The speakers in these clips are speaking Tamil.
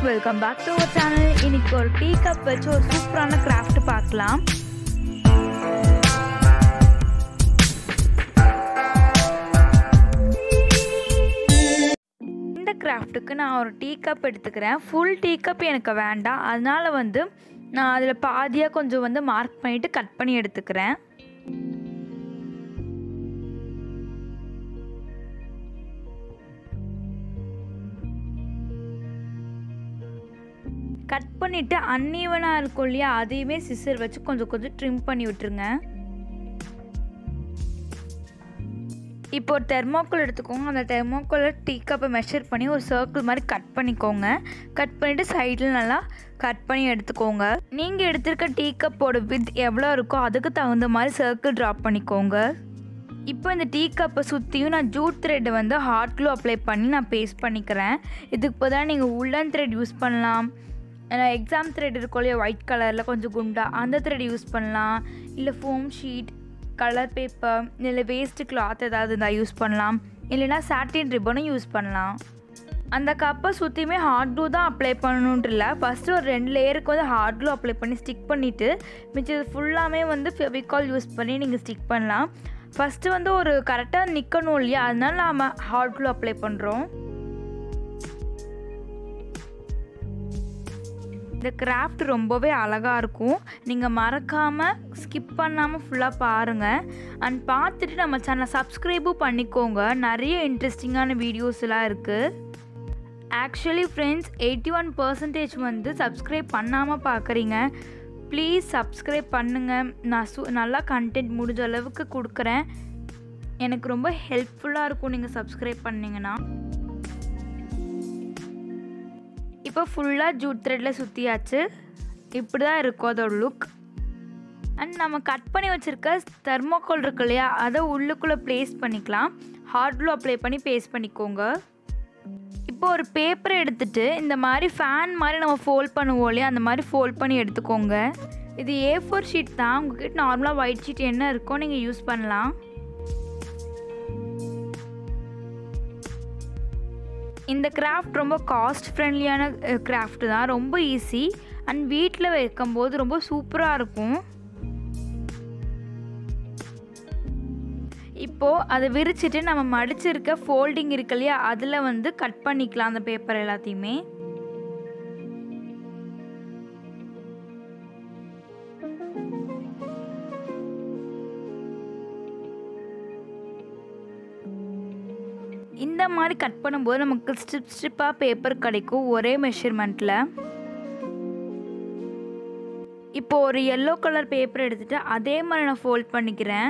welcome back to our channel இன்னைக்கு ஒரு டீ கப் வச்சு ஒரு சூப்பரான கிராஃப்ட் பார்க்கலாம் இந்த கிராஃப்ட்டுக்கு நான் ஒரு டீ கப் எடுத்துக்கிறேன் ஃபுல் டீ கப் எனக்கு வேண்டாம் அதனால வந்து நான் அதில் பாதியாக கொஞ்சம் வந்து மார்க் பண்ணிவிட்டு கட் பண்ணி எடுத்துக்கிறேன் கட் பண்ணிவிட்டு அன்ஈவனாக இருக்கும் இல்லையா அதையுமே சிசர் வச்சு கொஞ்சம் கொஞ்சம் ட்ரிம் பண்ணி விட்டுருங்க இப்போ ஒரு தெர்மோக்கோல் எடுத்துக்கோங்க அந்த தெர்மோக்கோலை டீ கப்பை மெஷர் பண்ணி ஒரு சர்க்கிள் மாதிரி கட் பண்ணிக்கோங்க கட் பண்ணிவிட்டு சைடில் நல்லா கட் பண்ணி எடுத்துக்கோங்க நீங்கள் எடுத்திருக்க டீ கப்போட வித் எவ்வளோ இருக்கோ அதுக்கு தகுந்த மாதிரி சர்க்கிள் ட்ராப் பண்ணிக்கோங்க இப்போ இந்த டீ கப்பை சுற்றியும் நான் ஜூட் த்ரெட்டை வந்து ஹாட் க்ளூ அப்ளை பண்ணி நான் பேஸ்ட் பண்ணிக்கிறேன் இதுக்கு பதிலாக நீங்கள் உள்ளன் த்ரெட் யூஸ் பண்ணலாம் எக்ஸாம் த்ரெட் இருக்கும் இல்லையா ஒயிட் கலரில் கொஞ்சம் குண்டா அந்த த்ரெட் யூஸ் பண்ணலாம் இல்லை ஃபோம் ஷீட் கலர் பேப்பர் இல்லை வேஸ்ட்டு கிளாத் ஏதாவது இருந்தால் யூஸ் பண்ணலாம் இல்லைனா சாட்டின் ரிப்பனும் யூஸ் பண்ணலாம் அந்த கப்பை சுற்றியுமே ஹார்ட் க்ளூ தான் அப்ளை பண்ணணுன்ட்டு இல்லை ஃபஸ்ட்டு ஒரு ரெண்டு லேயருக்கு வந்து ஹார்ட் க்ளூ அப்ளை பண்ணி ஸ்டிக் பண்ணிவிட்டு மிச்சது ஃபுல்லாமே வந்து ஃபெவிகால் யூஸ் பண்ணி நீங்கள் ஸ்டிக் பண்ணலாம் ஃபஸ்ட்டு வந்து ஒரு கரெக்டாக நிற்கணும் இல்லையா அதனால நாம் ஹார்ட் க்ளூ அப்ளை பண்ணுறோம் இந்த கிராஃப்ட் ரொம்பவே அழகாக இருக்கும் நீங்கள் மறக்காமல் ஸ்கிப் பண்ணாமல் ஃபுல்லாக பாருங்கள் அண்ட் பார்த்துட்டு நம்ம சேனலை சப்ஸ்கிரைபும் பண்ணிக்கோங்க நிறைய இன்ட்ரெஸ்டிங்கான வீடியோஸ்லாம் இருக்குது actually friends eighty one percentage வந்து சப்ஸ்கிரைப் பண்ணாமல் பார்க்குறீங்க ப்ளீஸ் சப்ஸ்கிரைப் பண்ணுங்கள் நான் சு நல்லா கண்டென்ட் முடிஞ்ச அளவுக்கு கொடுக்குறேன் எனக்கு ரொம்ப ஹெல்ப்ஃபுல்லாக இருக்கும் நீங்கள் சப்ஸ்கிரைப் பண்ணிங்கன்னா இப்போ ஃபுல்லாக ஜூட் த்ரெட்டில் சுற்றியாச்சு இப்படி தான் இருக்கும் அதோட லுக் அண்ட் நம்ம கட் பண்ணி வச்சுருக்க தெர்மோக்கோல் இருக்கு இல்லையா அதை உள்ளுக்குள்ளே ப்ளேஸ் பண்ணிக்கலாம் ஹார்ட் க்ளூ அப்ளை பண்ணி பேஸ்ட் பண்ணிக்கோங்க இப்போ ஒரு பேப்பரை எடுத்துகிட்டு இந்த மாதிரி ஃபேன் மாதிரி நம்ம ஃபோல்ட் பண்ணுவோம் இல்லையா அந்த மாதிரி ஃபோல்ட் பண்ணி எடுத்துக்கோங்க இது ஏ ஃபோர் ஷீட் தான் உங்ககிட்ட நார்மலாக ஒயிட் ஷீட் என்ன இருக்கோ நீங்கள் யூஸ் பண்ணலாம் இந்த கிராஃப்ட் ரொம்ப காஸ்ட் ஃப்ரெண்ட்லியான கிராஃப்ட் தான் ரொம்ப ஈஸி அண்ட் வீட்டில் வைக்கும்போது ரொம்ப சூப்பராக இருக்கும் இப்போது அதை விரிச்சிட்டு நம்ம மடிச்சிருக்க ஃபோல்டிங் இருக்கு இல்லையா அதில் வந்து கட் பண்ணிக்கலாம் அந்த பேப்பர் எல்லாத்தையுமே இந்த மாதிரி கட் பண்ணும்போது நமக்கு ஸ்ட்ரிப் ஸ்ட்ரிப்பாக பேப்பர் கிடைக்கும் ஒரே மெஷர்மெண்ட்டில் இப்போ ஒரு எல்லோ கலர் பேப்பர் எடுத்துகிட்டு அதே மாதிரி நான் ஃபோல்ட் பண்ணிக்கிறேன்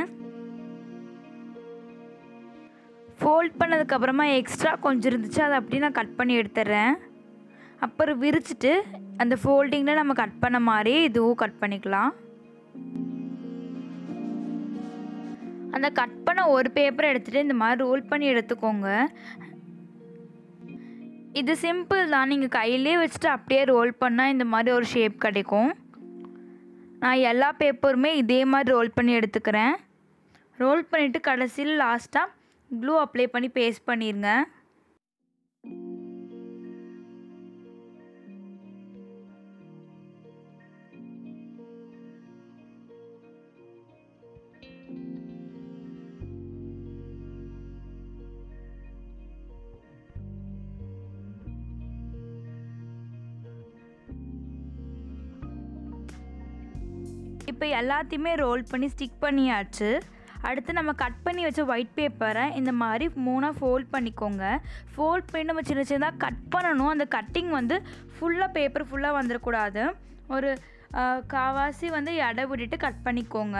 ஃபோல்ட் பண்ணதுக்கப்புறமா எக்ஸ்ட்ரா கொஞ்சம் இருந்துச்சு அதை அப்படியே நான் கட் பண்ணி எடுத்துட்றேன் அப்புறம் விரிச்சிட்டு அந்த ஃபோல்டிங்கில் நம்ம கட் பண்ண மாதிரி இதுவும் கட் பண்ணிக்கலாம் அந்த கட் பண்ண ஒரு பேப்பரை எடுத்துகிட்டு இந்த மாதிரி ரோல் பண்ணி எடுத்துக்கோங்க இது சிம்பிள் தான் நீங்கள் கையிலே வச்சுட்டு அப்படியே ரோல் பண்ணால் இந்த மாதிரி ஒரு ஷேப் கிடைக்கும் நான் எல்லா பேப்பருமே இதே மாதிரி ரோல் பண்ணி எடுத்துக்கிறேன் ரோல் பண்ணிவிட்டு கடைசியில் லாஸ்ட்டாக க்ளூ அப்ளை பண்ணி பேஸ்ட் பண்ணிடுங்க இப்போ எல்லாத்தையுமே ரோல் பண்ணி ஸ்டிக் பண்ணியாச்சு அடுத்து நம்ம கட் பண்ணி வச்ச ஒயிட் பேப்பரை இந்த மாதிரி மூணாக ஃபோல்ட் பண்ணிக்கோங்க ஃபோல்ட் பண்ணி நம்ம சின்ன சின்னதாக கட் பண்ணணும் அந்த கட்டிங் வந்து ஃபுல்லாக பேப்பர் ஃபுல்லாக வந்துடக்கூடாது ஒரு காவாசி வந்து எடை விட்டுட்டு கட் பண்ணிக்கோங்க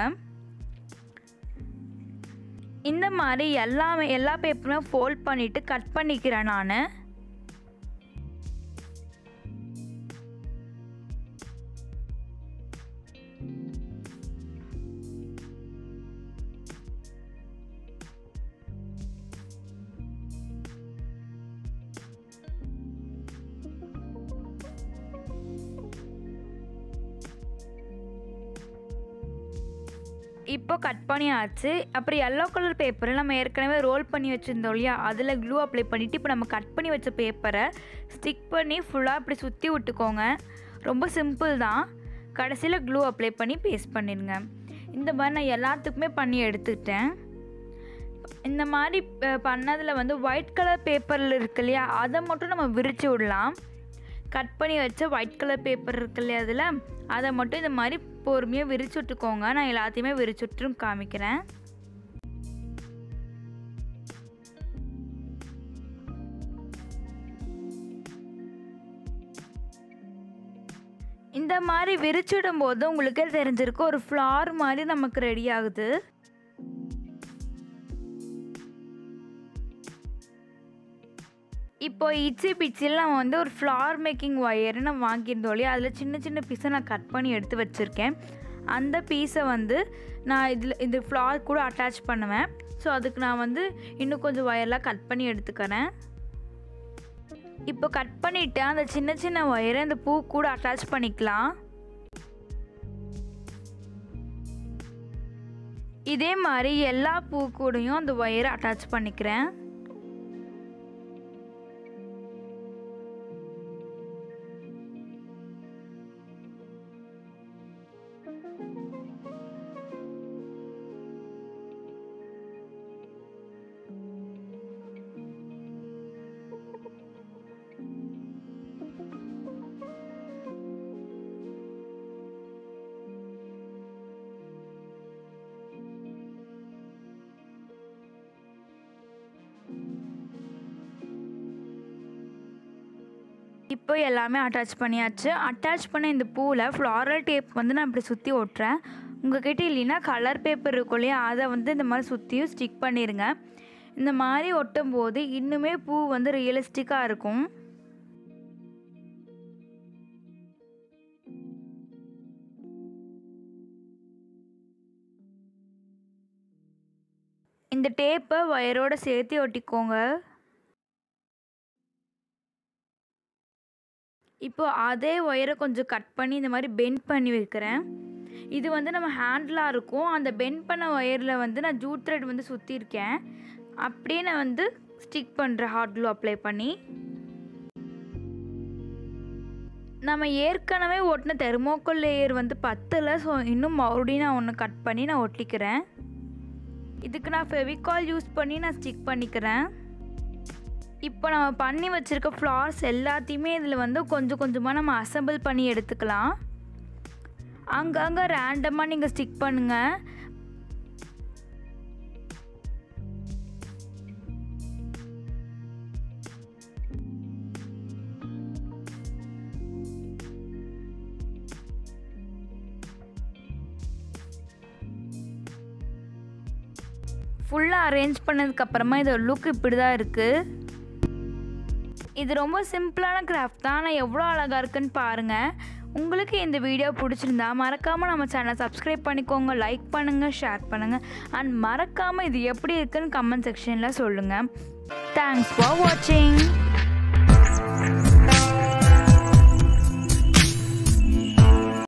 இந்த மாதிரி எல்லாமே எல்லா பேப்பருமே ஃபோல்ட் பண்ணிவிட்டு கட் பண்ணிக்கிறேன் நான் இப்போ கட் பண்ணியாச்சு அப்புறம் எல்லோ கலர் பேப்பரை நம்ம ஏற்கனவே ரோல் பண்ணி வச்சுருந்தோம் இல்லையா அதில் க்ளூ அப்ளை பண்ணிவிட்டு இப்போ நம்ம கட் பண்ணி வச்ச பேப்பரை ஸ்டிக் பண்ணி ஃபுல்லாக இப்படி சுற்றி விட்டுக்கோங்க ரொம்ப சிம்பிள் தான் கடைசியில் க்ளூ அப்ளை பண்ணி பேஸ்ட் பண்ணிடுங்க இந்த மாதிரி நான் எல்லாத்துக்குமே பண்ணி எடுத்துக்கிட்டேன் இந்த மாதிரி பண்ணதில் வந்து ஒயிட் கலர் பேப்பரில் இருக்கு இல்லையா அதை மட்டும் நம்ம விரித்து விடலாம் கட் பண்ணி வச்ச ஒயிட் கலர் பேப்பர் இருக்கு இல்லையா அதில் அதை மட்டும் இந்த மாதிரி பொறுமையாக விரிச்சு விட்டுக்கோங்க நான் எல்லாத்தையுமே விரிச்சு விட்டும் காமிக்கிறேன் இந்த மாதிரி விரிச்சிடும் போது உங்களுக்கே தெரிஞ்சிருக்கு ஒரு ஃப்ளார் மாதிரி நமக்கு ரெடி ஆகுது இப்போ இச்சி பிச்சில் நான் வந்து ஒரு ஃப்ளார் மேக்கிங் ஒயர் நான் வாங்கியிருந்தோம் இல்லையா அதில் சின்ன சின்ன பீஸை நான் கட் பண்ணி எடுத்து வச்சுருக்கேன் அந்த பீஸை வந்து நான் இதில் இந்த ஃப்ளார் கூட அட்டாச் பண்ணுவேன் ஸோ அதுக்கு நான் வந்து இன்னும் கொஞ்சம் ஒயர்லாம் கட் பண்ணி எடுத்துக்கிறேன் இப்போ கட் பண்ணிவிட்டு அந்த சின்ன சின்ன ஒயரை இந்த பூ கூட அட்டாச் பண்ணிக்கலாம் இதே மாதிரி எல்லா பூ கூடயும் அந்த ஒயரை அட்டாச் பண்ணிக்கிறேன் இப்போ எல்லாமே அட்டாச் பண்ணியாச்சு அட்டாச் பண்ண இந்த பூவில் ஃப்ளாரல் டேப் வந்து நான் இப்படி சுற்றி ஒட்டுறேன் உங்ககிட்ட இல்லைன்னா கலர் பேப்பர் இருக்கும் இல்லையா அதை வந்து இந்த மாதிரி சுற்றியும் ஸ்டிக் பண்ணிடுங்க இந்த மாதிரி ஒட்டும் போது இன்னுமே பூ வந்து ரியலிஸ்டிக்காக இருக்கும் இந்த டேப்பை ஒயரோட சேர்த்து ஒட்டிக்கோங்க இப்போ அதே ஒயரை கொஞ்சம் கட் பண்ணி இந்த மாதிரி பெண்ட் பண்ணி வைக்கிறேன் இது வந்து நம்ம ஹேண்டிலாக இருக்கும் அந்த பெண்ட் பண்ண ஒயரில் வந்து நான் ஜூட் த்ரெட் வந்து சுற்றிருக்கேன் அப்படியே நான் வந்து ஸ்டிக் பண்ணுறேன் ஹாட் க்ளூ அப்ளை பண்ணி நம்ம ஏற்கனவே ஒட்டின தெர்மோக்கோல் லேயர் வந்து பத்தலை ஸோ இன்னும் மறுபடியும் நான் ஒன்று கட் பண்ணி நான் ஒட்டிக்கிறேன் இதுக்கு நான் ஃபெவிகால் யூஸ் பண்ணி நான் ஸ்டிக் பண்ணிக்கிறேன் இப்போ நம்ம பண்ணி வச்சுருக்க ஃப்ளார்ஸ் எல்லாத்தையுமே இதில் வந்து கொஞ்சம் கொஞ்சமாக நம்ம அசம்பிள் பண்ணி எடுத்துக்கலாம் அங்கங்கே ரேண்டமாக நீங்கள் ஸ்டிக் பண்ணுங்கள் ஃபுல்லாக அரேஞ்ச் பண்ணதுக்கப்புறமா இதோட லுக் இப்படி தான் இருக்குது இது ரொம்ப சிம்பிளான கிராஃப்ட் தான் ஆனால் எவ்வளோ அழகாக இருக்குன்னு பாருங்கள் உங்களுக்கு இந்த வீடியோ பிடிச்சிருந்தா மறக்காமல் நம்ம சேனலை சப்ஸ்கிரைப் பண்ணிக்கோங்க லைக் பண்ணுங்கள் ஷேர் பண்ணுங்கள் அண்ட் மறக்காமல் இது எப்படி இருக்குன்னு கமெண்ட் செக்ஷனில் சொல்லுங்கள் தேங்க்ஸ் ஃபார் வாட்சிங்